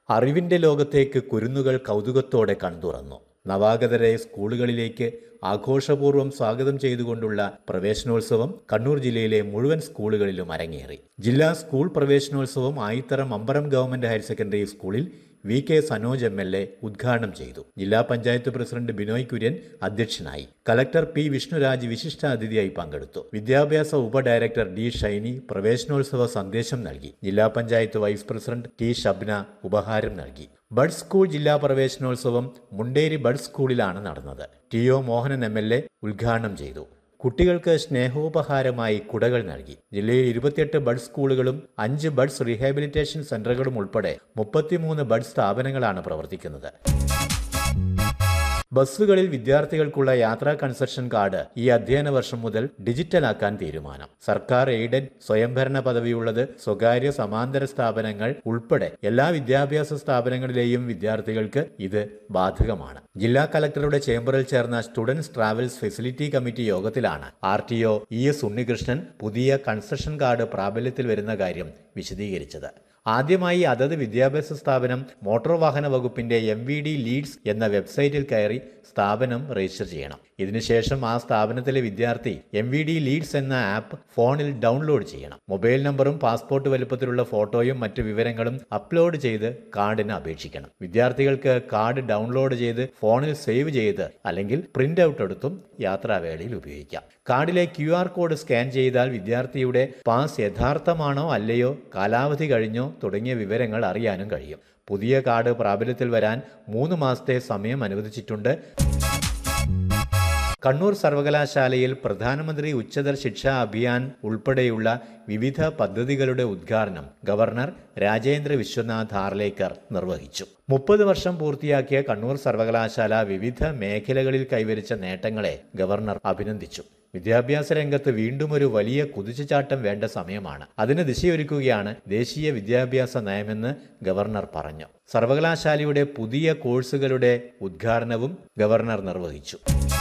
അറിവിന്റെ ലോകത്തേക്ക് കുരുന്നുകൾ കൗതുകത്തോടെ കൺതുറന്നു നവാഗതരെ സ്കൂളുകളിലേക്ക് ആഘോഷപൂർവ്വം സ്വാഗതം ചെയ്തുകൊണ്ടുള്ള പ്രവേശനോത്സവം കണ്ണൂർ ജില്ലയിലെ മുഴുവൻ സ്കൂളുകളിലും അരങ്ങേറി ജില്ലാ സ്കൂൾ പ്രവേശനോത്സവം Ayithara Mambaram government higher secondary സ്കൂളിൽ V K Sanoj M L A ഉദ്ഘാടനം ചെയ്തു ജില്ലാ പഞ്ചായത്ത് പ്രസിഡന്റ് ബിനോയ് കുര്യൻ അധ്യക്ഷനായി കലക്ടർ പി വിഷ്ണുരാജ് വിശിഷ്ടാതിഥിയായി പങ്കെടുത്തു വിദ്യാഭ്യാസ ഉപഡയറക്ടർ ഡി ഷൈനി പ്രവേശനോത്സവ സന്ദേശം നൽകി ജില്ലാ panchayat vice president T Shabna ഉപഹാരം നൽകി ബഡ് സ്കൂൾ ജില്ലാ പ്രവേശനോത്സവം മുണ്ടേരി ബഡ് സ്കൂളിലാണ് നടന്നത് T O Mohanan M L A ഉദ്ഘാടനം ചെയ്തു കുട്ടികൾക്ക് സ്നേഹോപഹാരമായി കുടകൾ നൽകി ജില്ലയിൽ ഇരുപത്തിയെട്ട് ബഡ് സ്കൂളുകളും അഞ്ച് ബഡ്സ് റീഹാബിലിറ്റേഷൻ സെന്ററുകളും ഉൾപ്പെടെ മുപ്പത്തിമൂന്ന് ബഡ് സ്ഥാപനങ്ങളാണ് പ്രവർത്തിക്കുന്നത് ബസ്സുകളിൽ വിദ്യാർത്ഥികൾക്കുള്ള യാത്രാ കൺസെഷൻ കാർഡ് ഈ അധ്യയന വർഷം മുതൽ ഡിജിറ്റലാക്കാൻ തീരുമാനം സർക്കാർ എയ്ഡഡ് സ്വയംഭരണ പദവിയുള്ളത് സ്വകാര്യ സമാന്തര സ്ഥാപനങ്ങൾ ഉൾപ്പെടെ എല്ലാ വിദ്യാഭ്യാസ സ്ഥാപനങ്ങളിലെയും വിദ്യാർത്ഥികൾക്ക് ഇത് ബാധകമാണ് ജില്ലാ കലക്ടറുടെ ചേംബറിൽ ചേർന്ന സ്റ്റുഡൻസ് ട്രാവൽസ് ഫെസിലിറ്റി കമ്മിറ്റി യോഗത്തിലാണ് R T O E S Unnikrishnan പുതിയ കൺസെഷൻ കാർഡ് പ്രാബല്യത്തിൽ വരുന്ന കാര്യം വിശദീകരിച്ചത് ആദ്യമായി അതത് വിദ്യാഭ്യാസ സ്ഥാപനം മോട്ടോർ വാഹന വകുപ്പിന്റെ എം വി ഡി ലീഡ്സ് എന്ന വെബ്സൈറ്റിൽ കയറി സ്ഥാപനം രജിസ്റ്റർ ചെയ്യണം ഇതിനുശേഷം ആ സ്ഥാപനത്തിലെ വിദ്യാർത്ഥി എം വി ഡി ലീഡ്സ് എന്ന ആപ്പ് ഫോണിൽ ഡൗൺലോഡ് ചെയ്യണം മൊബൈൽ നമ്പറും പാസ്പോർട്ട് വലുപ്പത്തിലുള്ള ഫോട്ടോയും മറ്റു വിവരങ്ങളും അപ്ലോഡ് ചെയ്ത് കാർഡിന് അപേക്ഷിക്കണം വിദ്യാർത്ഥികൾക്ക് കാർഡ് ഡൗൺലോഡ് ചെയ്ത് ഫോണിൽ സേവ് ചെയ്ത് അല്ലെങ്കിൽ പ്രിന്റ് ഔട്ട് എടുത്തും യാത്രാവേളയിൽ ഉപയോഗിക്കാം കാർഡിലെ ക്യു ആർ കോഡ് സ്കാൻ ചെയ്താൽ വിദ്യാർത്ഥിയുടെ പാസ് യഥാർത്ഥമാണോ അല്ലയോ കാലാവധി കഴിഞ്ഞോ തുടങ്ങിയ വിവരങ്ങൾ അറിയാനും കഴിയും പുതിയ കാർഡ് പ്രാബല്യത്തിൽ വരാൻ മൂന്ന് മാസത്തെ സമയം അനുവദിച്ചിട്ടുണ്ട് കണ്ണൂർ സർവകലാശാലയിൽ പ്രധാനമന്ത്രി ഉച്ചതർ ശിക്ഷാ അഭിയാൻ ഉൾപ്പെടെയുള്ള വിവിധ പദ്ധതികളുടെ ഉദ്ഘാടനം ഗവർണർ രാജേന്ദ്ര വിശ്വനാഥ് ഹാർലേക്കർ നിർവഹിച്ചു മുപ്പത് വർഷം പൂർത്തിയാക്കിയ കണ്ണൂർ സർവകലാശാല വിവിധ മേഖലകളിൽ കൈവരിച്ച നേട്ടങ്ങളെ ഗവർണർ അഭിനന്ദിച്ചു വിദ്യാഭ്യാസ രംഗത്ത് വീണ്ടും ഒരു വലിയ കുതിച്ചുചാട്ടം വേണ്ട സമയമാണ് അതിന് ദിശയൊരുക്കുകയാണ് ദേശീയ വിദ്യാഭ്യാസ നയമെന്ന് ഗവർണർ പറഞ്ഞു സർവകലാശാലയുടെ പുതിയ കോഴ്സുകളുടെ ഉദ്ഘാടനവും ഗവർണർ നിർവഹിച്ചു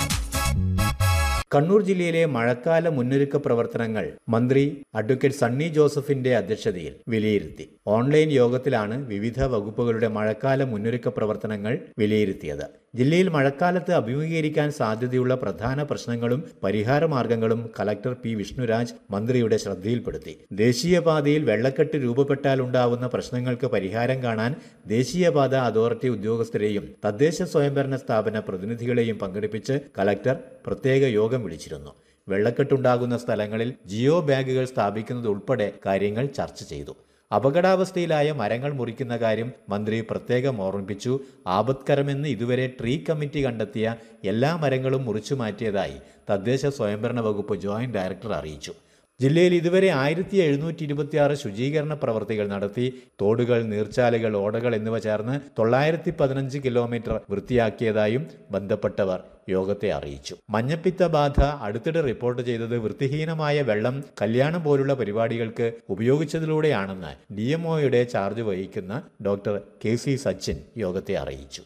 കണ്ണൂർ ജില്ലയിലെ മഴക്കാല മുന്നൊരുക്ക പ്രവർത്തനങ്ങൾ മന്ത്രി അഡ്വക്കേറ്റ് സണ്ണി ജോസഫിന്റെ അധ്യക്ഷതയിൽ വിലയിരുത്തി ഓൺലൈൻ യോഗത്തിലാണ് വിവിധ വകുപ്പുകളുടെ മഴക്കാല മുന്നൊരുക്ക പ്രവർത്തനങ്ങൾ വിലയിരുത്തിയത് ജില്ലയിൽ മഴക്കാലത്ത് അഭിമുഖീകരിക്കാൻ സാധ്യതയുള്ള പ്രധാന പ്രശ്നങ്ങളും പരിഹാര മാർഗങ്ങളും കലക്ടർ പി വിഷ്ണുരാജ് മന്ത്രിയുടെ ശ്രദ്ധയിൽപ്പെടുത്തി ദേശീയപാതയിൽ വെള്ളക്കെട്ട് രൂപപ്പെട്ടാൽ ഉണ്ടാവുന്ന പ്രശ്നങ്ങൾക്ക് പരിഹാരം കാണാൻ ദേശീയപാത അതോറിറ്റി ഉദ്യോഗസ്ഥരെയും തദ്ദേശ സ്വയംഭരണ സ്ഥാപന പ്രതിനിധികളെയും പങ്കെടുപ്പിച്ച് കലക്ടർ പ്രത്യേക യോഗം വിളിച്ചിരുന്നു വെള്ളക്കെട്ടുണ്ടാകുന്ന സ്ഥലങ്ങളിൽ ജിയോ ബാഗുകൾ സ്ഥാപിക്കുന്നത് ഉൾപ്പെടെ കാര്യങ്ങൾ ചർച്ച ചെയ്തു അപകടാവസ്ഥയിലായ മരങ്ങൾ മുറിക്കുന്ന കാര്യം മന്ത്രി പ്രത്യേകം ഓർമ്മിപ്പിച്ചു ആപത്കരമെന്ന് ഇതുവരെ ട്രീ കമ്മിറ്റി കണ്ടെത്തിയ എല്ലാ മരങ്ങളും മുറിച്ചു മാറ്റിയതായി തദ്ദേശ സ്വയംഭരണ വകുപ്പ് ജോയിന്റ് ഡയറക്ടർ അറിയിച്ചു ജില്ലയിൽ ഇതുവരെ ആയിരത്തി എഴുന്നൂറ്റി ഇരുപത്തിയാറ് ശുചീകരണ പ്രവർത്തികൾ നടത്തി തോടുകൾ നീർച്ചാലുകൾ ഓടകൾ എന്നിവ ചേർന്ന് തൊള്ളായിരത്തി പതിനഞ്ച് കിലോമീറ്റർ വൃത്തിയാക്കിയതായും ബന്ധപ്പെട്ടവർ യോഗത്തെ അറിയിച്ചു മഞ്ഞപ്പിത്ത ബാധ അടുത്തിടെ റിപ്പോർട്ട് ചെയ്തത് വൃത്തിഹീനമായ വെള്ളം കല്യാണം പോലുള്ള പരിപാടികൾക്ക് ഉപയോഗിച്ചതിലൂടെയാണെന്ന് ഡി എംഒയുടെ ചാർജ് വഹിക്കുന്ന ഡോക്ടർ കെ സി സച്ചിൻ യോഗത്തെ അറിയിച്ചു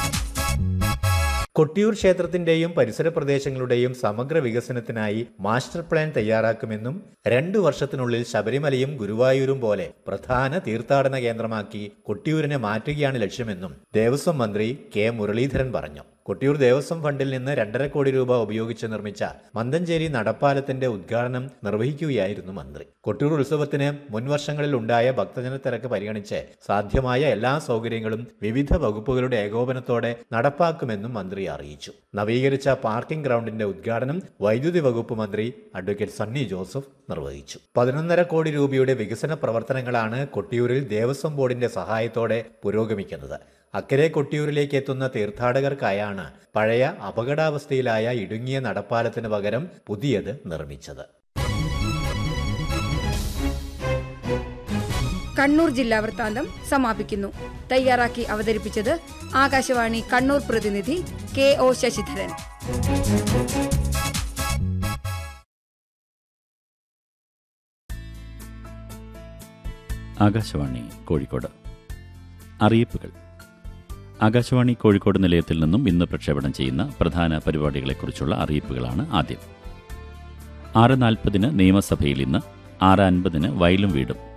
കൊട്ടിയൂർ ക്ഷേത്രത്തിന്റെയും പരിസര പ്രദേശങ്ങളുടെയും സമഗ്ര വികസനത്തിനായി മാസ്റ്റർ പ്ലാൻ തയ്യാറാക്കുമെന്നും രണ്ടു വർഷത്തിനുള്ളിൽ ശബരിമലയും ഗുരുവായൂരും പോലെ പ്രധാന തീർത്ഥാടന കേന്ദ്രമാക്കി കൊട്ടിയൂരിനെ മാറ്റുകയാണ് ലക്ഷ്യമെന്നും ദേവസ്വം മന്ത്രി കെ മുരളീധരൻ പറഞ്ഞു കൊട്ടിയൂർ ദേവസ്വം ഫണ്ടിൽ നിന്ന് രണ്ടര കോടി രൂപ ഉപയോഗിച്ച് നിർമ്മിച്ച മന്തഞ്ചേരി നടപ്പാലത്തിന്റെ ഉദ്ഘാടനം നിർവഹിക്കുകയായിരുന്നു മന്ത്രി കൊട്ടിയൂർ ഉത്സവത്തിന് മുൻവർഷങ്ങളിൽ ഉണ്ടായ ഭക്തജന തിരക്ക് പരിഗണിച്ച് സാധ്യമായ എല്ലാ സൗകര്യങ്ങളും വിവിധ വകുപ്പുകളുടെ ഏകോപനത്തോടെ നടപ്പാക്കുമെന്നും മന്ത്രി അറിയിച്ചു നവീകരിച്ച പാർക്കിംഗ് ഗ്രൗണ്ടിന്റെ ഉദ്ഘാടനം വൈദ്യുതി വകുപ്പ് മന്ത്രി അഡ്വക്കേറ്റ് സണ്ണി ജോസഫ് നിർവഹിച്ചു പതിനൊന്നര കോടി രൂപയുടെ വികസന പ്രവർത്തനങ്ങളാണ് കൊട്ടിയൂരിൽ ദേവസ്വം ബോർഡിന്റെ സഹായത്തോടെ പുരോഗമിക്കുന്നത് അക്കരെ കൊട്ടിയൂരിലേക്ക് എത്തുന്ന തീർത്ഥാടകർക്കായാണ് പഴയ അപകടാവസ്ഥയിലായ ഇടുങ്ങിയ നടപ്പാലത്തിന് പകരം പുതിയത് നിർമ്മിച്ചത് കണ്ണൂർ ജില്ലാ വൃത്താന്തം സമാപിക്കുന്നു തയ്യാറാക്കി അവതരിപ്പിച്ചത് ആകാശവാണി കണ്ണൂർ പ്രതിനിധി കെ ഒ ശശിധരൻ ആകാശവാണി കോഴിക്കോട് അറിയിപ്പുകൾ ആകാശവാണി കോഴിക്കോട് നിലയത്തിൽ നിന്നും ഇന്ന് പ്രക്ഷേപണം ചെയ്യുന്ന പ്രധാന പരിപാടികളെക്കുറിച്ചുള്ള അറിയിപ്പുകളാണ് ആദ്യം ആറ് നാൽപ്പതിന് നിയമസഭയിൽ ഇന്ന് ആറ് അൻപതിന് വയലും വീടും